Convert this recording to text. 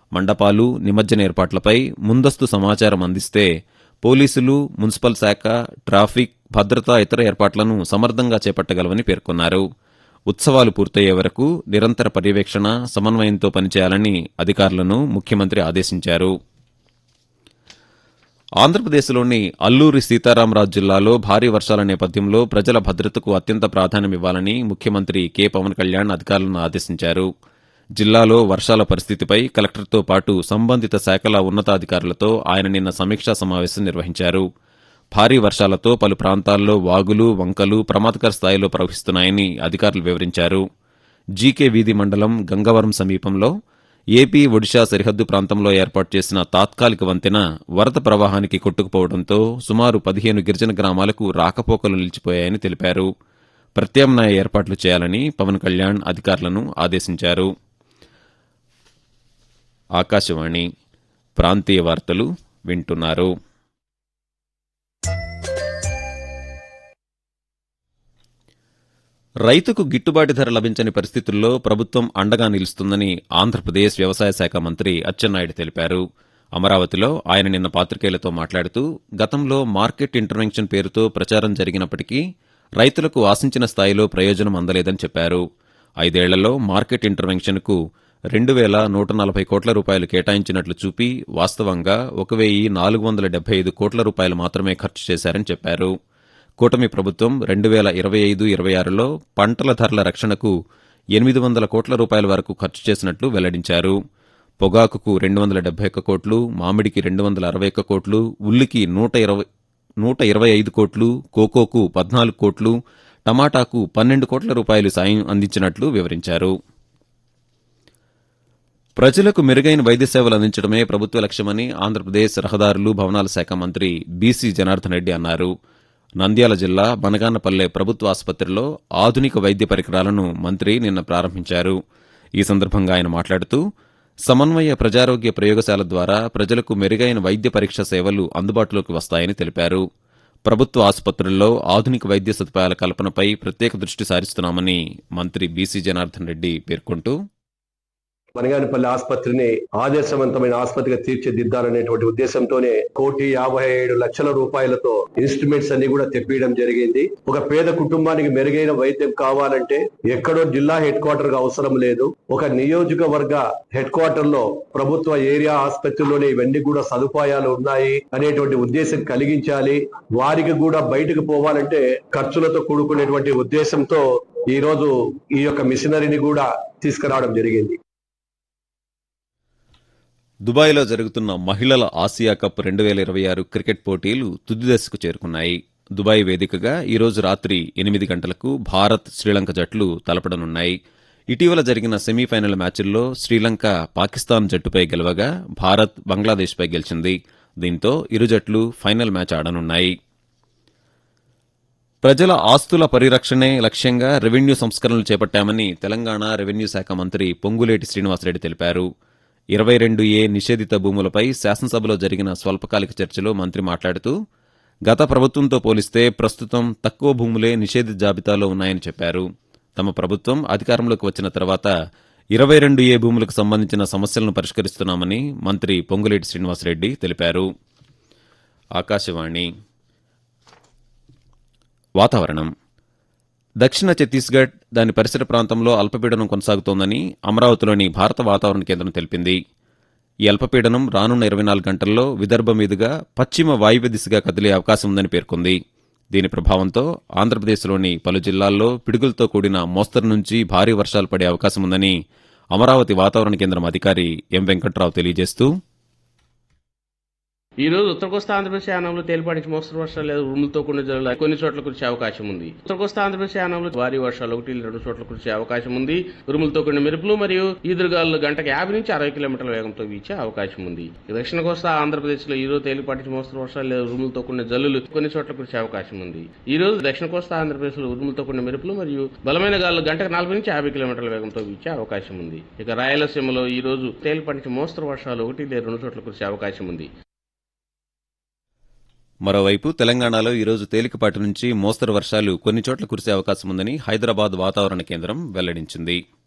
మండపాలు నిమజ్జన ఏర్పాట్లపై ముందస్తు సమాచారం అందిస్తే పోలీసులు మున్సిపల్ శాఖ ట్రాఫిక్ భద్రతా ఇతర ఏర్పాట్లను సమర్థంగా చేపట్టగలవని పేర్కొన్నారు ఉత్సవాలు పూర్తయ్యే వరకు నిరంతర పర్యవేక్షణ సమన్వయంతో పనిచేయాలని అధికారులను ముఖ్యమంత్రి ఆదేశించారు ఆంధ్రప్రదేశ్లోని అల్లూరి సీతారామరాజు జిల్లాలో భారీ వర్షాల నేపథ్యంలో ప్రజల భద్రతకు అత్యంత ప్రాధాన్యమివ్వాలని ముఖ్యమంత్రి కె పవన్ కళ్యాణ్ అధికారులను ఆదేశించారు జిల్లాలో వర్షాల పరిస్థితిపై కలెక్టర్తో పాటు సంబంధిత శాఖల ఉన్నతాధికారులతో ఆయన నిన్న సమీక్షా సమావేశం నిర్వహించారు భారీ వర్షాలతో పలు ప్రాంతాల్లో వాగులు వంకలు ప్రమాదకర స్థాయిలో ప్రవహిస్తున్నాయని అధికారులు వివరించారు జీకే వీధి మండలం గంగవరం సమీపంలో ఏపీ ఒడిషా సరిహద్దు ప్రాంతంలో ఏర్పాటు చేసిన తాత్కాలిక వంతెన వరద ప్రవాహానికి కొట్టుకుపోవడంతో సుమారు పదిహేను గిరిజన గ్రామాలకు రాకపోకలు నిలిచిపోయాయని తెలిపారు ప్రత్యామ్నాయ ఏర్పాట్లు చేయాలని పవన్ కళ్యాణ్ అధికారులను ఆదేశించారు ఆకాశవాణి ప్రాంతీయ వార్తలు వింటున్నారు రైతుకు గిట్టుబాటు ధర లభించని పరిస్థితుల్లో ప్రభుత్వం అండగా నిలుస్తుందని ఆంధ్రప్రదేశ్ వ్యవసాయ శాఖ మంత్రి అచ్చెన్నాయుడు తెలిపారు అమరావతిలో ఆయన నిన్న పాత్రికేయులతో మాట్లాడుతూ గతంలో మార్కెట్ ఇంటర్వెన్షన్ పేరుతో ప్రచారం జరిగినప్పటికీ రైతులకు ఆశించిన స్థాయిలో ప్రయోజనం అందలేదని చెప్పారు ఐదేళ్లలో మార్కెట్ ఇంటర్వెన్షన్కు రెండు వేల నూట నలభై కోట్ల రూపాయలు కేటాయించినట్లు చూపి వాస్తవంగా ఒక వెయ్యి నాలుగు వందల డెబ్బై ఐదు కోట్ల రూపాయలు మాత్రమే ఖర్చు చేశారని చెప్పారు కూటమి ప్రభుత్వం రెండు వేల ఇరవై ఐదు ఇరవై ఆరులో పంటల ధరల రక్షణకు ఎనిమిది వందల కోట్ల రూపాయల వరకు ఖర్చు చేసినట్లు వెల్లడించారు పొగాకుకు రెండు వందల డెబ్బై ఒక్క కోట్లు మామిడికి రెండు వందల అరవై ఒక్క కోట్లు ఉల్లికి నూట ఇరవై నూట ఇరవై ఐదు కోట్లు కోకోకు పద్నాలుగు కోట్లు టమాటాకు పన్నెండు కోట్ల రూపాయలు సాయం అందించినట్లు వివరించారు ప్రజలకు మెరుగైన వైద్య సేవలు అందించడమే ప్రభుత్వ లక్ష్యమని ఆంధ్రప్రదేశ్ రహదారులు భవనాల శాఖ మంత్రి బీసీ జనార్దన్ రెడ్డి అన్నారు నంద్యాల జిల్లా బనగానపల్లె ప్రభుత్వ ఆసుపత్రిలో ఆధునిక వైద్య పరికరాలను మంత్రి నిన్న ప్రారంభించారు ఈ సందర్భంగా ఆయన మాట్లాడుతూ సమన్వయ ప్రజారోగ్య ప్రయోగశాల ద్వారా ప్రజలకు మెరుగైన వైద్య పరీక్ష సేవలు అందుబాటులోకి వస్తాయని తెలిపారు ప్రభుత్వ ఆసుపత్రుల్లో ఆధునిక వైద్య సదుపాయాల కల్పనపై ప్రత్యేక దృష్టి సారిస్తున్నామని మంత్రి బీసీ జనార్దన్ రెడ్డి పేర్కొంటూ మనగానిపల్లి ఆసుపత్రిని ఆదర్శవంతమైన ఆసుపత్రిగా తీర్చిదిద్దాలనేటువంటి ఉద్దేశంతోనే కోటి యాభై ఏడు లక్షల రూపాయలతో ఇన్స్ట్రుమెంట్స్ అన్ని కూడా తెప్పియడం జరిగింది ఒక పేద కుటుంబానికి మెరుగైన వైద్యం కావాలంటే ఎక్కడో జిల్లా హెడ్ క్వార్టర్ గా అవసరం లేదు ఒక నియోజకవర్గ హెడ్ క్వార్టర్ లో ప్రభుత్వ ఏరియా ఆసుపత్రిలోనే ఇవన్నీ కూడా సదుపాయాలు ఉన్నాయి అనేటువంటి ఉద్దేశం కలిగించాలి వారికి కూడా బయటకు పోవాలంటే ఖర్చులతో కూడుకునేటువంటి ఉద్దేశంతో ఈ రోజు ఈ యొక్క మిషనరీని కూడా తీసుకురావడం జరిగింది దుబాయ్లో జరుగుతున్న మహిళల ఆసియా కప్ రెండు వేల ఇరవై ఆరు క్రికెట్ పోటీలు తుది దశకు చేరుకున్నాయి దుబాయ్ వేదికగా ఈరోజు రాత్రి ఎనిమిది గంటలకు భారత్ శ్రీలంక జట్లు తలపడనున్నాయి ఇటీవల జరిగిన సెమీఫైనల్ మ్యాచ్ల్లో శ్రీలంక పాకిస్తాన్ జట్టుపై గెలవగా భారత్ బంగ్లాదేశ్పై గెలిచింది దీంతో ఇరు జట్లు ఫైనల్ మ్యాచ్ ఆడనున్నాయి ప్రజల ఆస్తుల పరిరక్షణే లక్ష్యంగా రెవెన్యూ సంస్కరణలు చేపట్టామని తెలంగాణ రెవెన్యూ శాఖ మంత్రి పొంగులేటి శ్రీనివాసరెడ్డి తెలిపారు ఇరవై రెండు ఏ నిషేధిత భూములపై శాసనసభలో జరిగిన స్వల్పకాలిక చర్చలో మంత్రి మాట్లాడుతూ గత ప్రభుత్వంతో పోలిస్తే ప్రస్తుతం తక్కువ భూములే నిషేధిత జాబితాలో ఉన్నాయని చెప్పారు తమ ప్రభుత్వం అధికారంలోకి వచ్చిన తర్వాత ఇరవై రెండు ఏ భూములకు సంబంధించిన సమస్యలను పరిష్కరిస్తున్నామని మంత్రి పొంగులేటి శ్రీనివాసరెడ్డి తెలిపారు ఆకాశవాణి వాతావరణం దక్షిణ ఛత్తీస్గఢ్ దాని పరిసర ప్రాంతంలో అల్పపీడనం కొనసాగుతోందని అమరావతిలోని భారత వాతావరణ కేంద్రం తెలిపింది ఈ అల్పపీడనం రానున్న ఇరవై నాలుగు గంటల్లో విదర్భ మీదుగా పశ్చిమ వాయువ్య దిశగా కదిలే అవకాశం ఉందని పేర్కొంది దీని ప్రభావంతో ఆంధ్రప్రదేశ్లోని పలు జిల్లాల్లో పిడుగులతో కూడిన మోస్తరు నుంచి భారీ వర్షాలు పడే అవకాశం ఉందని అమరావతి వాతావరణ కేంద్రం అధికారి ఎం వెంకట్రావు తెలియజేస్తూ ఈ రోజు ఉత్తర కోస్తా ఆంధ్రప్రదేశ్ యానంలో తేలిపాటి నుంచి మోస్తరు వర్షాలు లేదా ఉరుములతో కూడిన జల్లులు కొన్ని చోట్ల కురిసే అవకాశం ఉంది ఉత్తర కోస్తా ఆంధ్రప్రదేశ్ యానంలో భారీ వర్షాలు ఒకటి రెండు చోట్ల కురిసే అవకాశం ఉంది ఉరుములతో కూడిన మెరుపులు మరియు ఈదురుగాలు గంటకు యాభై నుంచి అరవై కిలోమీటర్ల వేగంతో వీచే అవకాశం ఉంది దక్షిణ కోస్తా ఆంధ్రప్రదేశ్ లో ఈ రోజు తేలిపాటి నుంచి మోస్తరు వర్షాలు లేదా ఉరుములతో కూడిన జల్లులు కొన్ని చోట్ల కురిసే అవకాశం ఉంది ఈ రోజు దక్షిణ కోస్తా ఆంధ్రప్రదేశ్ లో ఉరుములతో కూడిన మెరుపులు మరియు బలమైన గాలు గంటకు నలభై నుంచి యాభై కిలోమీటర్ల వేగంతో వీచే అవకాశం ఉంది ఇక రాయలసీమలో ఈ రోజు తేలిపాటి నుంచి మోస్తరు వర్షాలు ఒకటి లేదా రెండు చోట్ల కురిసే అవకాశం ఉంది మరోవైపు తెలంగాణలో ఈరోజు తేలికపాటి నుంచి మోస్తరు వర్షాలు కొన్ని చోట్ల కురిసే అవకాశం ఉందని హైదరాబాద్ వాతావరణ కేంద్రం వెల్లడించింది